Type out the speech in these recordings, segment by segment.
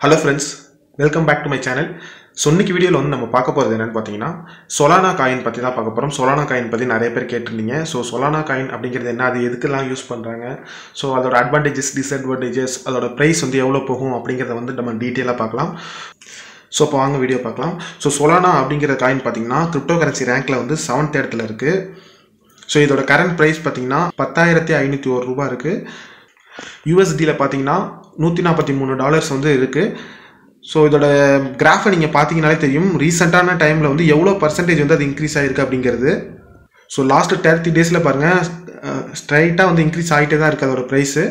hello friends welcome back to my channel so இன்னைக்கு வீடியோவில் வந்து நம்ம பார்க்க போகிறது என்னென்னு பார்த்தீங்கன்னா சொலானா காயின் பற்றி தான் பார்க்க போகிறோம் சொலானா காயின் பற்றி நிறைய பேர் கேட்டிருந்தீங்க ஸோ சொலானா காயின் அப்படிங்கிறது என்ன அது எதுக்கெல்லாம் யூஸ் பண்ணுறாங்க ஸோ அதோட அட்வான்டேஜஸ் டிஸ்அட்வான்டேஜஸ் அதோட ப்ரைஸ் வந்து எவ்வளோ போகும் அப்படிங்கிறத வந்து நம்ம டீட்டெயிலாக பார்க்கலாம் ஸோ இப்போ வாங்க வீடியோ பார்க்கலாம் ஸோ சொலானா அப்படிங்கிற காயின் பார்த்தீங்கன்னா கிரிப்டோ கரன்சி ரேங்க்கில் வந்து செவன்த் இடத்துல இருக்குது ஸோ இதோட கரண்ட் ப்ரைஸ் பார்த்தீங்கன்னா பத்தாயிரத்தி ஐநூற்றி ஒரு ரூபா இருக்குது யூஎஸ்டியில் பார்த்தீங்கன்னா நூற்றி நாற்பத்தி மூணு டாலர்ஸ் வந்து இருக்குது ஸோ இதோட கிராஃபை நீங்கள் பார்த்தீங்கனாலே தெரியும் ரீசெண்டான டைமில் வந்து எவ்வளோ பர்சன்டேஜ் வந்து அது இன்க்ரீஸ் ஆகிருக்கு அப்படிங்கிறது ஸோ லாஸ்ட்டு தேர்ட்டி டேஸில் பாருங்கள் ஸ்ட்ரைட்டாக வந்து இன்க்ரீஸ் ஆகிட்டே தான் இருக்குது அதோட ப்ரைஸு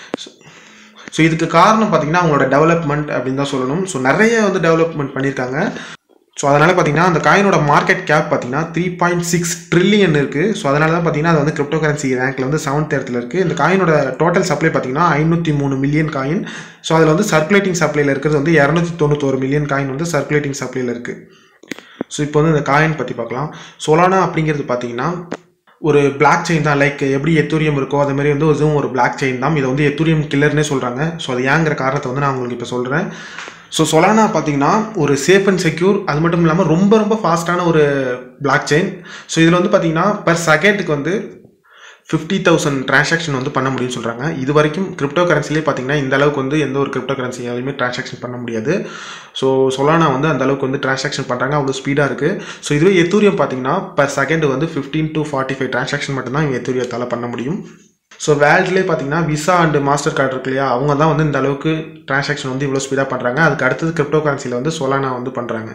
ஸோ இதுக்கு காரணம் பார்த்தீங்கன்னா அவங்களோட டெவலப்மெண்ட் அப்படின்னு தான் சொல்லணும் ஸோ நிறைய வந்து டெவலப்மெண்ட் பண்ணியிருக்காங்க ஸோ அதனால் பார்த்தீங்கன்னா அந்த காயினோட மார்க்கெட் கேப் பார்த்தீங்கன்னா த்ரீ பாயிண்ட் சிக்ஸ் ட்ரில்லியன் இருக்குது ஸோ அதனால தான் பார்த்தீங்கன்னா அது வந்து கிரிப்டோ கரன்சி ரேங்க்கில் வந்து செவன்த் இடத்துல இருக்குது இந்த காயினோட டோட்டல் சப்ளை பார்த்தீங்கன்னா ஐநூற்றி மூணு மில்லியன் காயின் ஸோ அதில் வந்து சர்க்குலேட்டிங் சப்ளையில் இருக்கிறது வந்து இரநூத்தி தொண்ணூத்தோரு மில்லியன் காயின் வந்து சர்க்குலேட்டிங் சப்ளையில் இருக்குது ஸோ இப்போ வந்து இந்த காயின் பற்றி பார்க்கலாம் சொலானா அப்படிங்கிறது பார்த்தீங்கன்னா ஒரு பிளாக் செயின் தான் லைக் எப்படி எத்தூரியம் இருக்கோ அதே மாதிரி வந்து இதுவும் ஒரு பிளாக் செயின் தான் இதை வந்து எத்தூரியம் கில்லர்னே சொல்கிறாங்க ஸோ அது ஏங்கிற காரணத்தை வந்து நான் உங்களுக்கு இப்போ சொல்கிறேன் ஸோ சொலானா பார்த்தீங்கன்னா ஒரு சேஃப் அண்ட் செக்யூர் அது மட்டும் இல்லாமல் ரொம்ப ரொம்ப ஃபாஸ்ட்டான ஒரு பிளாக் செயின் ஸோ இதில் வந்து பார்த்தீங்கன்னா பர் செகண்டுக்கு வந்து ஃபிஃப்டி தௌசண்ட் டிரான்சாக்ஷன் வந்து பண்ண முடியும்னு சொல்கிறாங்க இது வரைக்கும் கிரிப்டோ கரன்சிலே பார்த்தீங்கன்னா இந்த அளவுக்கு வந்து எந்த ஒரு கிரிப்டோ கரன்சியாலையுமே டிரான்சாக்ஷன் பண்ண முடியாது ஸோ சொலானா வந்து அந்த அளவுக்கு வந்து டிரான்சாக்ஷன் பண்ணுறாங்க அவ்வளோ ஸ்பீடாக இருக்குது ஸோ இதுவே எத்தூரியம் பார்த்தீங்கன்னா பர் செகண்ட் வந்து fifteen to forty five transaction மட்டும்தான் இவங்க எத்தூரியத்தால் பண்ண முடியும் ஸோ வேர்ல்ட்லேயே பார்த்தீங்கன்னா விசா அண்டு மாஸ்டர் கார்டு இருக்கு இல்லையா அவங்க தான் வந்து இந்த அளவுக்கு டிரான்சாக்ஷன் வந்து இவ்வளோ ஸ்பீடாக பண்ணுறாங்க அதுக்கு அடுத்தது கிரிப்டோ கரன்சியில் வந்து சொலானா வந்து பண்ணுறாங்க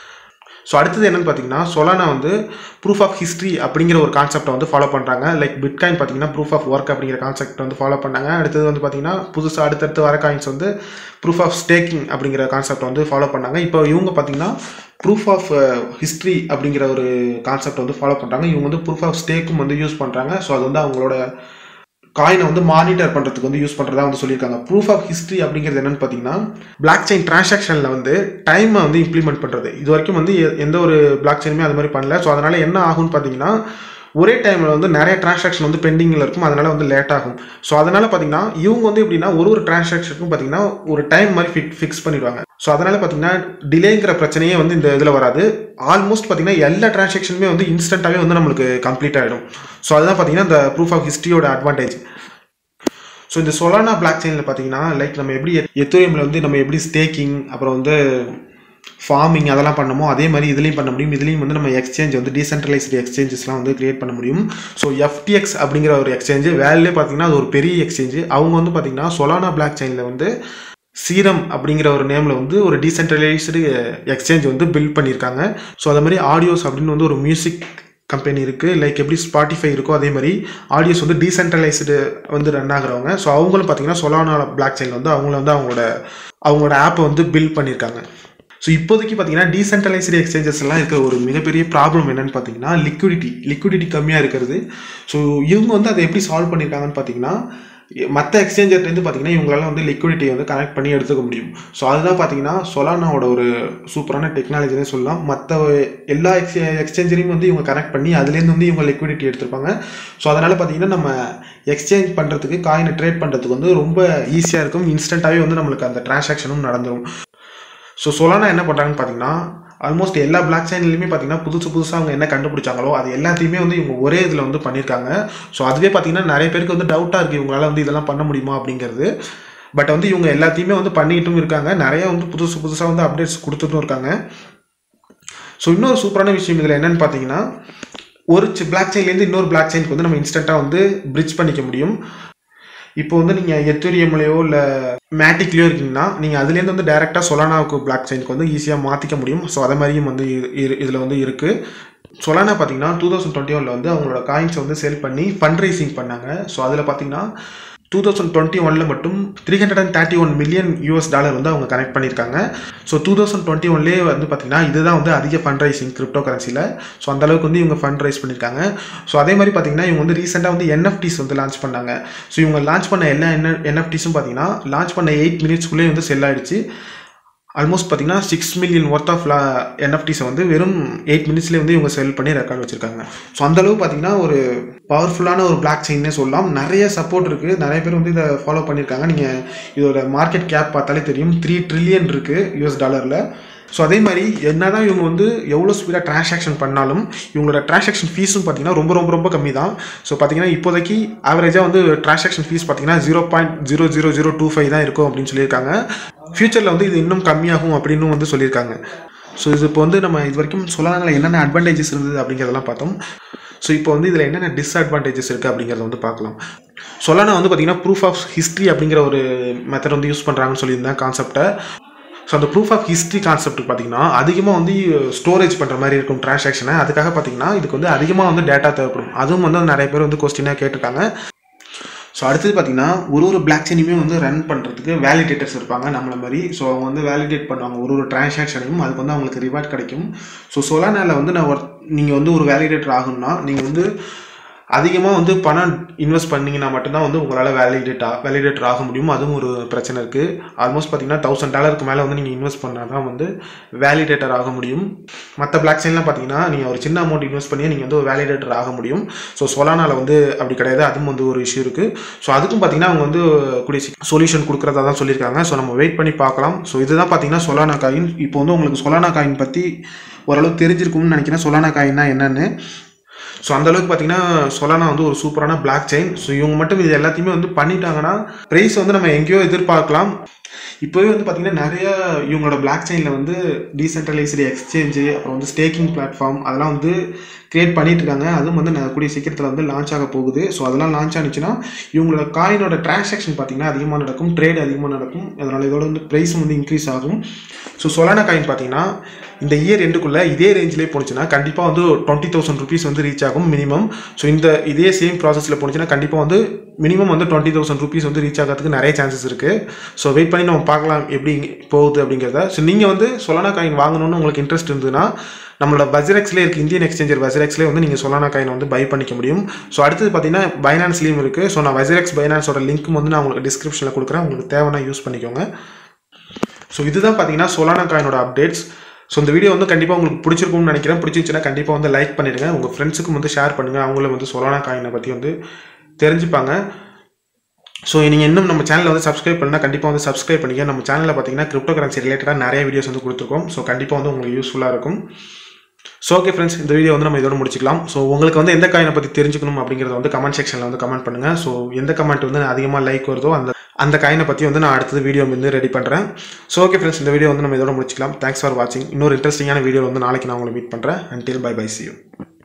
ஸோ அடுத்தது என்னென்னு பார்த்தீங்கன்னா சொலானா வந்து ப்ரூஃப் ஆஃப் ஹிஸ்ட்ரி அப்படிங்கிற ஒரு கான்செப்டை வந்து ஃபாலோ பண்ணுறாங்க லைக் பிட்காயின் பார்த்தீங்கன்னா ப்ரூஃப் ஆஃப் ஒர்க் அப்படிங்கிற கான்செப்ட் வந்து ஃபாலோ பண்ணாங்க அடுத்தது வந்து பார்த்தீங்கன்னா புதுசாக அடுத்தடுத்து வர காயின்ஸ் வந்து ப்ரூஃப் ஆஃப் ஸ்டேக்கிங் அப்படிங்கிற கான்செப்ட் வந்து ஃபாலோ பண்ணாங்க இப்போ இவங்க பார்த்தீங்கன்னா ப்ரூஃப் ஆஃப் ஹிஸ்ட்ரி அப்படிங்கிற ஒரு கான்செப்ட் வந்து ஃபாலோ பண்ணுறாங்க இவங்க வந்து ப்ரூஃப் ஆஃப் ஸ்டேக்கும் வந்து யூஸ் பண்ணுறாங்க ஸோ அது வந்து அவங்களோட காயினை வந்து மானிட்டர் பண்ணுறதுக்கு வந்து யூஸ் பண்ணுறதா வந்து சொல்லியிருக்காங்க ப்ரூஃப் ஆஃப் ஹிஸ்ட்ரி அப்படிங்கிறது என்னன்னு பார்த்தீங்கன்னா பிளாக் செயின் டிரான்சாக்ஷனில் வந்து டைமை வந்து இம்ப்ளிமெண்ட் பண்ணுறது இது வரைக்கும் வந்து எந்த ஒரு பிளாக் செயினுமே அது மாதிரி பண்ணல ஸோ அதனால் என்ன ஆகும்னு பார்த்தீங்கன்னா ஒரே டைமில் வந்து நிறைய டிரான்சாக்ஷன் வந்து பெண்டிங்கில் இருக்கும் அதனால் வந்து லேட் ஆகும் ஸோ அதனால் பார்த்தீங்கன்னா இவங்க வந்து எப்படின்னா ஒரு ஒரு டிரான்சாக்ஷனுக்கும் பார்த்தீங்கன்னா ஒரு டைம் மாதிரி ஃபிக் ஃபிக்ஸ் பண்ணிடுவாங்க ஸோ அதனால் பார்த்தீங்கன்னா டிலேங்கிற பிரச்சனையே வந்து இந்த இதில் வராது ஆல்மோஸ்ட் பார்த்தீங்கன்னா எல்லா டிரான்சாக்ஷனுமே வந்து இன்ஸ்டண்ட்டாகவே வந்து நம்மளுக்கு கம்ப்ளீட் ஆகிடும் ஸோ அதுதான் பார்த்தீங்கன்னா இந்த ப்ரூஃப் ஆஃப் ஹிஸ்ட்ரியோட அட்வான்டேஜ் ஸோ இந்த சொலானா பிளாக் செயினில் பார்த்தீங்கன்னா லைக் நம்ம எப்படி எத்தோரியமில் வந்து நம்ம எப்படி ஸ்டேக்கிங் அப்புறம் வந்து ஃபார்மிங் அதெல்லாம் பண்ணமோ அதே மாதிரி இதுலேயும் பண்ண முடியும் இதுலேயும் வந்து நம்ம எக்ஸ்சேஞ்ச் வந்து டீசென்ட்ரலைஸ்டு எக்ஸ்சேஞ்சஸ்லாம் வந்து கிரியேட் பண்ண முடியும் ஸோ எஃப்டிஎக்ஸ் அப்படிங்கிற ஒரு எக்ஸ்சேஞ்சு வேலையிலே பார்த்தீங்கன்னா அது ஒரு பெரிய எக்ஸ்சேஞ்சு அவங்க வந்து பார்த்தீங்கன்னா சொலானா பிளாக் செயினில் வந்து சீரம் அப்படிங்கிற ஒரு நேமில் வந்து ஒரு டீசென்ட்ரலைஸ்டு எக்ஸ்சேஞ்ச் வந்து பில்ட் பண்ணியிருக்காங்க ஸோ அதே மாதிரி ஆடியோஸ் அப்படின்னு வந்து ஒரு மியூசிக் கம்பெனி இருக்குது லைக் எப்படி ஸ்பாட்டிஃபை இருக்கோ அதே மாதிரி ஆடியோஸ் வந்து டீசென்ட்ரலைஸ்டு வந்து ரன் ஆகுறவங்க ஸோ அவங்களும் பார்த்தீங்கன்னா சொலானா பிளாக் செயின் வந்து அவங்கள வந்து அவங்களோட அவங்களோட ஆப்பை வந்து பில்ட் பண்ணியிருக்காங்க ஸோ இப்போதைக்கு பார்த்தீங்கன்னா டீசென்ட்ரலைஸ்டு எக்ஸ்சேஞ்சஸ் எல்லாம் இருக்கிற ஒரு மிகப்பெரிய ப்ராப்ளம் என்னன்னு பார்த்தீங்கன்னா லிக்விடிட்டி லிக்விடிட்டி கம்மியாக இருக்கிறது ஸோ இவங்க வந்து அதை எப்படி சால்வ் பண்ணியிருக்காங்கன்னு பார்த்தீங்கன்னா மற்ற எக்ஸ்சேஞ்சர்லேருந்து பார்த்தீங்கன்னா இவங்களால வந்து லிக்விடிட்டியை வந்து கனெக்ட் பண்ணி எடுத்துக்க முடியும் ஸோ அதுதான் பார்த்தீங்கன்னா சொலானாவோட ஒரு சூப்பரான டெக்னாலஜினே சொல்லலாம் மற்ற எல்லா எக்ஸ் எக்ஸ்சேஞ்சரையும் வந்து இவங்க கனெக்ட் பண்ணி அதுலேருந்து வந்து இவங்க லிக்விடிட்டி எடுத்திருப்பாங்க ஸோ அதனால் பார்த்தீங்கன்னா நம்ம எக்ஸ்சேஞ்ச் பண்ணுறதுக்கு காயினை ட்ரேட் பண்ணுறதுக்கு வந்து ரொம்ப ஈஸியாக இருக்கும் இன்ஸ்டண்ட்டாகவே வந்து நம்மளுக்கு அந்த டிரான்சாக்ஷனும் நடந்துடும் ஸோ சொலானா என்ன பண்ணுறாங்கன்னு பார்த்தீங்கன்னா ஆல்மோஸ்ட் எல்லா பிளாக் செயின்லையுமே பார்த்தீங்கன்னா புதுசு புதுசாக அவங்க என்ன கண்டுபிடிச்சாங்களோ அது எல்லாத்தையுமே வந்து இவங்க ஒரே இதில் வந்து பண்ணியிருக்காங்க ஸோ அதுவே பார்த்தீங்கன்னா நிறைய பேருக்கு வந்து டவுட்டாக இருக்குது இவங்களால வந்து இதெல்லாம் பண்ண முடியுமா அப்படிங்கிறது பட் வந்து இவங்க எல்லாத்தையுமே வந்து பண்ணிக்கிட்டும் இருக்காங்க நிறைய வந்து புதுசு புதுசாக வந்து அப்டேட்ஸ் கொடுத்துட்டும் இருக்காங்க ஸோ இன்னொரு சூப்பரான விஷயம் இதில் என்னென்னு பார்த்தீங்கன்னா ஒரு பிளாக் செயின்லேருந்து இன்னொரு பிளாக் செயினுக்கு வந்து நம்ம இன்ஸ்டண்ட்டாக வந்து பிரிட்ஜ் பண்ணிக்க முடியும் இப்போ வந்து நீங்கள் எத்தூரியம்லையோ இல்லை மேட்டிக்லேயோ இருக்கீங்கன்னா நீங்கள் அதுலேருந்து வந்து டேரெக்டாக சொலானாவுக்கு பிளாக் செயினுக்கு வந்து ஈஸியாக மாற்றிக்க முடியும் ஸோ அதை மாதிரியும் வந்து இதில் வந்து இருக்குது சொலானா பார்த்தீங்கன்னா டூ தௌசண்ட் டுவெண்ட்டி ஒனில் வந்து அவங்களோட காயின்ஸை வந்து சேல் பண்ணி ஃபண்ட் ரைசிங் பண்ணாங்க ஸோ அதில் பார்த்தீங்கன்னா டூ தௌசண்ட் டுவெண்ட்டி ஒனில் மட்டும் three hundred and thirty one million US dollar வந்து அவங்க கனெக்ட் பண்ணியிருக்காங்க ஸோ டூ தௌசண்ட் டுவெண்ட்டி ஒன்லேயே வந்து பார்த்தீங்கன்னா இதுதான் வந்து அதிக ஃபண்ட் ரைசிங் கிரிப்டோ கரன்சியில் ஸோ அந்தளவுக்கு வந்து இவங்க ஃபண்ட் ரைஸ் பண்ணியிருக்காங்க ஸோ அதே மாதிரி பார்த்தீங்கன்னா இவங்க வந்து ரீசெண்டாக வந்து என்எஃப்டிஸ் வந்து லான்ச் பண்ணாங்க ஸோ இவங்க லான்ச் பண்ண எல்லா என் என்எஃப்டிஸும் பார்த்தீங்கன்னா லான்ச் பண்ண எயிட் மினிட்ஸ்க்குள்ளேயே வந்து செல் ஆகிடுச்சு ஆல்மோஸ்ட் பார்த்தீங்கன்னா சிக்ஸ் மில்லியன் ஒர்த் ஆஃப் என்எஃப்டிஸை வந்து வெறும் எயிட் மினிட்ஸ்லேயே வந்து இவங்க செல் பண்ணி ரெக்கார்ட் வச்சிருக்காங்க ஸோ அந்தளவு பார்த்தீங்கன்னா ஒரு பவர்ஃபுல்லான ஒரு பிளாக் செயின்னே சொல்லலாம் நிறைய சப்போர்ட் இருக்குது நிறைய பேர் வந்து இதை ஃபாலோ பண்ணியிருக்காங்க நீங்கள் இதோட மார்க்கெட் கேப் பார்த்தாலே தெரியும் த்ரீ ட்ரில்லியன் இருக்குது யூஎஸ் டாலரில் ஸோ அதே மாதிரி என்னதான் இவங்க வந்து எவ்வளோ ஸ்பீடாக டிரான்சாக்ஷன் பண்ணாலும் இவங்களோட டிரான்சாக்ஷன் ஃபீஸும் பார்த்தீங்கன்னா ரொம்ப ரொம்ப ரொம்ப கம்மி தான் ஸோ பார்த்தீங்கன்னா இப்போதைக்கு ஆவரேஜாக வந்து டிரான்சாக்ஷன் ஃபீஸ் பார்த்தீங்கன்னா zero point zero zero zero two five தான் இருக்கும் அப்படின்னு சொல்லியிருக்காங்க ஃப்யூச்சரில் வந்து இது இன்னும் கம்மியாகும் அப்படின்னு வந்து சொல்லியிருக்காங்க ஸோ இது இப்போ வந்து நம்ம இது வரைக்கும் சொல்லலாங்களா என்னென்ன அட்வான்டேஜஸ் இருந்தது அப்படிங்கிறதெல்லாம் பார்த்தோம் ஸோ இப்போ வந்து இதில் என்னென்ன டிஸ்அட்வான்டேஜஸ் இருக்குது அப்படிங்கிறத வந்து பார்க்கலாம் சொல்லானா வந்து பார்த்தீங்கன்னா ப்ரூஃப் ஆஃப் ஹிஸ்ட்ரி அப்படிங்கிற ஒரு மெத்தட் வந்து யூஸ் பண்ணுறாங்கன்னு சொல்லியிருந்தேன் கான்செப்டை ஸோ அந்த ப்ரூஃப் ஆஃப் ஹிஸ்ட்ரி கான்செப்ட் பார்த்தீங்கன்னா அதிகமாக வந்து ஸ்டோரேஜ் பண்ணுற மாதிரி இருக்கும் டிரான்சாக்ஷனை அதுக்காக பார்த்தீங்கன்னா இதுக்கு வந்து அதிகமாக வந்து டேட்டா தேவைப்படும் அதுவும் வந்து நிறைய பேர் வந்து கொஸ்டினாக கேட்டிருக்காங்க ஸோ அடுத்தது பார்த்தீங்கன்னா ஒரு ஒரு பிளாக் செயினுமே வந்து ரன் பண்ணுறதுக்கு வேலிடேட்டர்ஸ் இருப்பாங்க நம்மள மாதிரி ஸோ அவங்க வந்து வேலிடேட் பண்ணுவாங்க ஒரு ஒரு டிரான்சாக்ஷனையும் அதுக்கு வந்து அவங்களுக்கு ரிவார்ட் கிடைக்கும் ஸோ சொலானால வந்து நான் ஒரு நீங்கள் வந்து ஒரு வேலிடேட்டர் ஆகணும்னா நீங்கள் வந்து அதிகமாக வந்து பணம் இன்வெஸ்ட் பண்ணிங்கன்னா மட்டும்தான் வந்து உங்களால் வேலிடேட் வேலிடேட்டர் ஆக முடியும் அதுவும் ஒரு பிரச்சனை இருக்குது ஆல்மோஸ்ட் பார்த்தீங்கன்னா தௌசண்ட் டாலருக்கு மேலே வந்து நீங்கள் இன்வெஸ்ட் பண்ணால் தான் வந்து வேலிடேட்டர் ஆக முடியும் மற்ற பிளாக் செயின்லாம் பார்த்தீங்கன்னா நீங்கள் ஒரு சின்ன அமௌண்ட் இன்வெஸ்ட் பண்ணி நீங்கள் வந்து ஒரு வேலிடேட்டர் ஆக முடியும் ஸோ சொலானால வந்து அப்படி கிடையாது அதுவும் வந்து ஒரு இஷ்யூ இருக்குது ஸோ அதுக்கும் பார்த்தீங்கன்னா அவங்க வந்து கூடிய சொல்யூஷன் கொடுக்குறதா தான் சொல்லியிருக்காங்க ஸோ நம்ம வெயிட் பண்ணி பார்க்கலாம் ஸோ இதுதான் பார்த்தீங்கன்னா சொலானா காயின் இப்போ வந்து உங்களுக்கு சொலானா காயின் பற்றி ஓரளவுக்கு தெரிஞ்சிருக்கும்னு நினைக்கிறேன் சொலானா காயின்னா என்னென்னு ஸோ அந்தளவுக்கு பார்த்தீங்கன்னா சொலானா வந்து ஒரு சூப்பரான பிளாக் செயின் ஸோ இவங்க மட்டும் இது எல்லாத்தையுமே வந்து பண்ணிட்டாங்கன்னா ப்ரைஸ் வந்து நம்ம எங்கேயோ எதிர்பார்க்கலாம் இப்போவே வந்து பார்த்தீங்கன்னா நிறைய இவங்களோட பிளாக் செயினில் வந்து டீசென்ட்ரலைஸ்டு எக்ஸ்சேஞ்சு அப்புறம் வந்து ஸ்டேக்கிங் பிளாட்ஃபார்ம் அதெல்லாம் வந்து கிரியேட் பண்ணிட்டு இருக்காங்க அதுவும் வந்து நான் கூடிய சீக்கிரத்தில் வந்து லான்ச் ஆக போகுது ஸோ அதெல்லாம் லான்ச் ஆனிச்சுன்னா இவங்களோட காயினோட டிரான்சாக்ஷன் பார்த்தீங்கன்னா அதிகமாக நடக்கும் ட்ரேட் அதிகமாக நடக்கும் அதனால் இதோட வந்து ப்ரைஸும் வந்து இன்க்ரீஸ் ஆகும் ஸோ சொலானா காயின் பார்த்தீங்கன்னா இந்த இயர் எண்டுக்குள்ளே இதே ரேஞ்சிலே போணுச்சுன்னா கண்டிப்பாக வந்து டுவெண்ட்டி தௌசண்ட் ருபீஸ் வந்து ரீச் ஆகும் மினிமம் ஸோ இந்த இதே சேம் ப்ராசஸில் போணுச்சுன்னா கண்டிப்பாக வந்து மினிமம் வந்து டுவெண்ட்டி தௌசண்ட் ருபீஸ் வந்து ரீச் ஆகிறதுக்கு நிறைய சான்சஸ் இருக்குது ஸோ வெயிட் பண்ணி நம்ம பார்க்கலாம் எப்படி போகுது அப்படிங்கிறத ஸோ நீங்கள் வந்து சொலானா காயின் வாங்கணும்னு உங்களுக்கு இன்ட்ரெஸ்ட் இருந்ததுன்னா நம்மளோட பஜ்ரெக்ஸ்லேயே இருக்குது இந்தியன் எக்ஸ்சேஞ்சர் பஜ்ரெக்ஸ்லேயே வந்து நீங்கள் சொலானா காயின் வந்து பை பண்ணிக்க முடியும் ஸோ அடுத்தது பார்த்தீங்கன்னா பைனான்ஸ்லேயும் இருக்குது ஸோ நான் வஜிரெக்ஸ் பைனான்ஸோட லிங்க்கும் வந்து நான் உங்களுக்கு டிஸ்கிரிப்ஷனில் கொடுக்குறேன் உங்களுக்கு தேவைன்னா யூஸ் பண்ணிக்கோங்க ஸோ இதுதான் பார்த்தீங்கன்னா சொலானா காயினோட அப்டேட்ஸ் ஸோ இந்த வீடியோ வந்து கண்டிப்பாக உங்களுக்கு பிடிச்சிருக்கும்னு நினைக்கிறேன் பிடிச்சிருந்துச்சுன்னா கண்டிப்பாக வந்து லைக் பண்ணிடுங்க உங்கள் ஃப்ரெண்ட்ஸுக்கும் வந்து ஷேர் பண்ணுங்கள் அவங்களும் வந்து சொலானா காயினை பற்றி வந்து தெரிஞ்சுப்பாங்க ஸோ நீங்கள் இன்னும் நம்ம சேனலை வந்து சப்ஸ்கிரைப் பண்ணால் கண்டிப்பாக வந்து சப்ஸ்கிரைப் பண்ணிக்க நம்ம சேனலில் பார்த்தீங்கன்னா கிரிப்டோ கரன்சி ரிலேட்டடாக நிறைய வீடியோஸ் வந்து கொடுத்துருக்கோம் ஸோ கண்டிப்பாக வந்து உங்களுக்கு யூஸ்ஃபுல்லாக இருக்கும் ஸோ ஓகே ஃப்ரெண்ட்ஸ் இந்த வீடியோ வந்து நம்ம இதோட முடிச்சிக்கலாம் ஸோ உங்களுக்கு வந்து எந்த காயினை பற்றி தெரிஞ்சுக்கணும் அப்படிங்கிறத வந்து கமெண்ட் செக்ஷனில் வந்து கமெண்ட் பண்ணுங்கள் ஸோ எந்த கமெண்ட் வந்து அதிகமாக லைக் வருதோ அந்த அந்த காயினை பற்றி வந்து நான் அடுத்தது வீடியோ வந்து ரெடி பண்ணுறேன் ஸோ ஓகே ஃப்ரெண்ட்ஸ் இந்த வீடியோ வந்து நம்ம இதோட முடிச்சிக்கலாம் தேங்க்ஸ் ஃபார் வாட்சிங் இன்னொரு இன்ட்ரெஸ்டிங்கான வீடியோ வந்து நாளைக்கு நான் உங்களை மீட் பண்ணுறேன் until bye bye see you